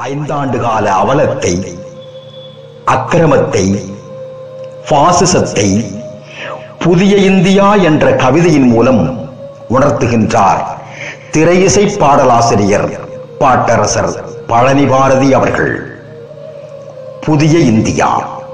ஐந்தாண்டு கால அவலத்தை அக்கிரமத்தை பாசிசத்தை புதிய இந்தியா என்ற கவிதையின் மூலம் உணர்த்துகின்றார் திரையிசை பாடலாசிரியர் பாட்டரசர் பழனி பாரதி அவர்கள் புதிய இந்தியா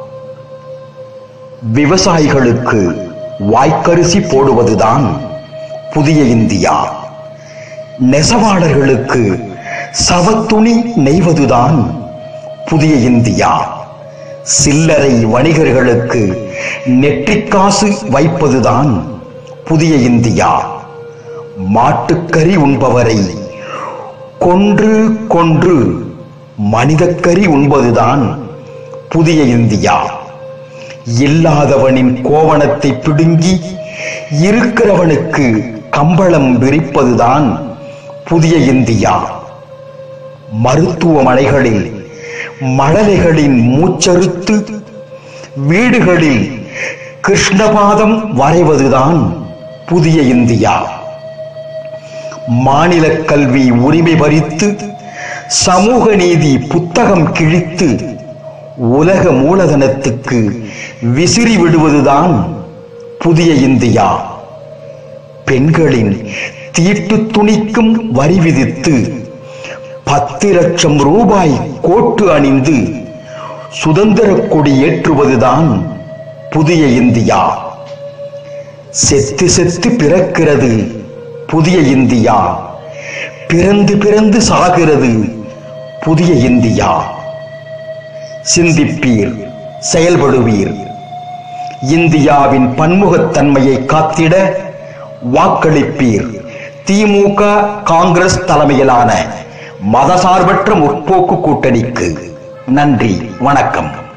விவசாயிகளுக்கு வாய்க்கரிசி போடுவதுதான் புதிய இந்தியா நெசவாளர்களுக்கு சவத்துணி நெய்வதுதான் புதிய இந்தியா சில்லறை வணிகர்களுக்கு நெற்றிக்காசு வைப்பதுதான் புதிய இந்தியா மாட்டுக்கறி உண்பவரை கொன்று கொன்று மனிதக்கறி உண்பதுதான் புதிய இந்தியா இல்லாதவனின் கோவணத்தை பிடுங்கி இருக்கிறவனுக்கு கம்பளம் விரிப்பதுதான் புதிய இந்தியா மருத்துவமனைகளில் மழலைகளின் மூச்சறுத்து வீடுகளில் கிருஷ்ணபாதம் வரைவதுதான் புதிய இந்தியா மாநில கல்வி உரிமை பறித்து சமூக நீதி புத்தகம் கிழித்து உலக மூலதனத்துக்கு விசிறி விடுவதுதான் புதிய இந்தியா பெண்களின் தீட்டு துணிக்கும் வரி விதித்து பத்து லட்சம் ரூபாய் கோட்டு அணிந்து சுதந்திர கொடி ஏற்றுவதுதான் புதிய இந்தியா செத்து செத்து பிறக்கிறது புதிய இந்தியா பிறந்து பிறந்து சாகிறது புதிய இந்தியா சிந்திப்பீர் செயல்படுவீர் இந்தியாவின் பன்முகத்தன்மையை காத்திட வாக்களிப்பீர் திமுக காங்கிரஸ் தலைமையிலான மதசார்பற்ற முற்போக்கு கூட்டணிக்கு நன்றி வணக்கம்